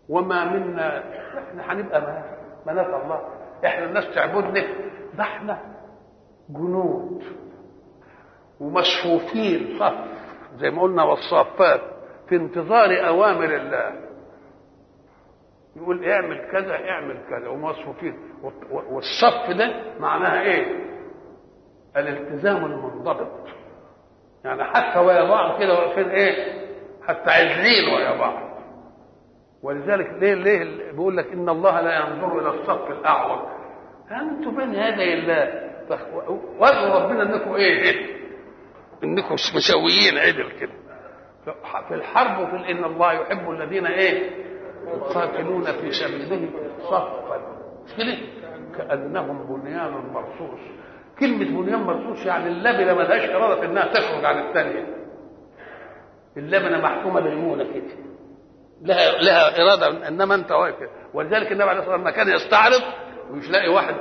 وما منا احنا هنبقى منات الله احنا الناس تعبدنا ده احنا جنود ومصفوفين صف زي ما قلنا والصافات في انتظار اوامر الله يقول اعمل كذا اعمل كذا ومصفوفين والصف ده معناها ايه الالتزام المنضبط يعني حتى ويا بعض كده واقفين ايه حتى عزلين ويا بعض ولذلك ليه ليه بيقول لك ان الله لا ينظر الى الصف الاعور انتم بين يدي الله وادعوا ربنا انكم ايه انكم مسويين عدل كده في الحرب وفي ان الله يحب الذين ايه يقاتلون في سبيله صفا كده كانهم بنيان مرصوص كلمة بنيان مرصوص يعني اللبنة ملهاش إرادة إنها تخرج عن الثانية. اللبنة محكومة بالمونة كده. لها لها إرادة إنما أنت واقف ولذلك النبي عليه الصلاة والسلام كان يستعرض ومش لاقي واحد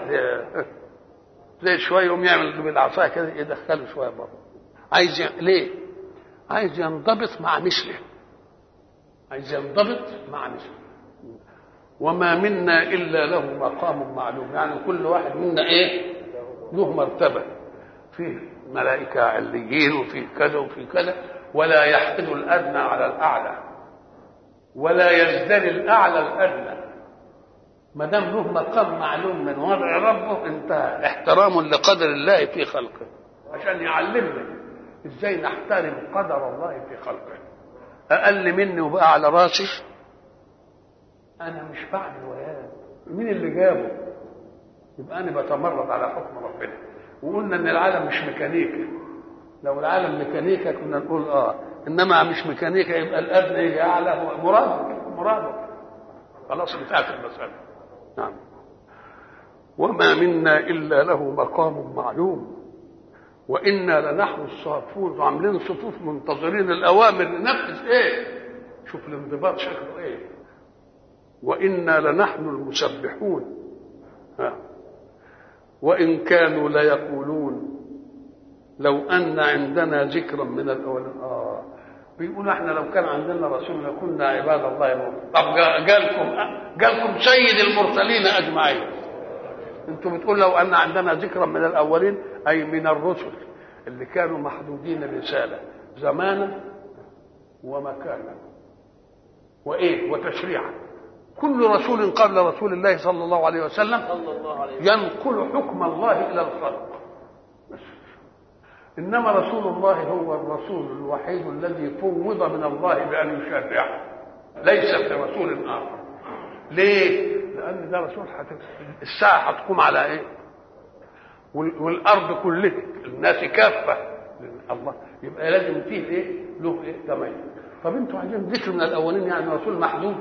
زي شوية يقوم يعمل بالعصاية كده يدخله شوية بره. عايز ي... ليه؟ عايز ينضبط مع مثله. عايز ينضبط مع مثله. وما منا إلا له مقام معلوم يعني كل واحد منا إيه؟ له مرتبة فيه ملائكة عليين وفيه كذا وفيه كذا ولا يحقد الأدنى على الأعلى ولا يزدري الأعلى الأدنى ما دام له مقام معلوم من وضع ربه انتهى احترام لقدر الله في خلقه عشان يعلمنا ازاي نحترم قدر الله في خلقه اقل مني وبقى على راسي انا مش بعمل وياه مين اللي جابه يبقى انا بتمرد على حكم ربنا وقلنا ان العالم مش ميكانيكا لو العالم ميكانيكا كنا نقول اه انما مش ميكانيكا يبقى الادنى يجي اعلى هو مرادك مرادك خلاص انتهت المساله نعم وما منا الا له مقام معلوم وانا لنحن الصافون وعاملين صفوف منتظرين الاوامر ننفذ ايه شوف الانضباط شكله ايه وانا لنحن المسبحون ها وإن كانوا ليقولون لو أن عندنا ذكرا من الأولين آه بيقولوا احنا لو كان عندنا رسول لكنا عباد الله المرسلين طب قالكم قالكم سيد المرسلين أجمعين انتم بتقول لو أن عندنا ذكرا من الأولين أي من الرسل اللي كانوا محدودين رسالة زمانا ومكانا وإيه وتشريعا كل رسول قبل رسول الله صلى الله عليه وسلم ينقل حكم الله الى الخلق بس. انما رسول الله هو الرسول الوحيد الذي فوض من الله بان يشرع ليس برسول اخر ليه لان ده رسول حت... الساعه هتقوم على ايه والارض كلها الناس كافه الله يبقى لازم فيه ايه له ايه تميز طب انتوا عايزين ذكر من الاولين يعني رسول محدود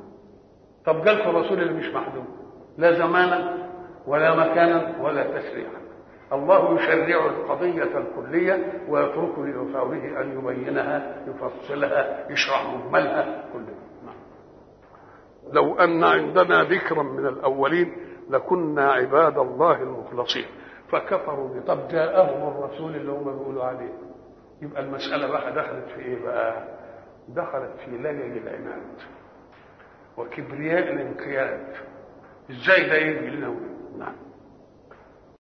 طب جالكم الرسول اللي مش محدود لا زمانا ولا مكانا ولا تشريعا الله يشرع القضية الكلية ويترك لرسوله أن يبينها يفصلها يشرح مجملها كلها نعم. لو أن عندنا ذكرا من الأولين لكنا عباد الله المخلصين فكفروا به طب جاءهم الرسول اللي هم بيقولوا عليه يبقى المسألة بقى دخلت في إيه بقى؟ دخلت في لجج العناد وكبرياء الانقياد ازاي ده يجي لنا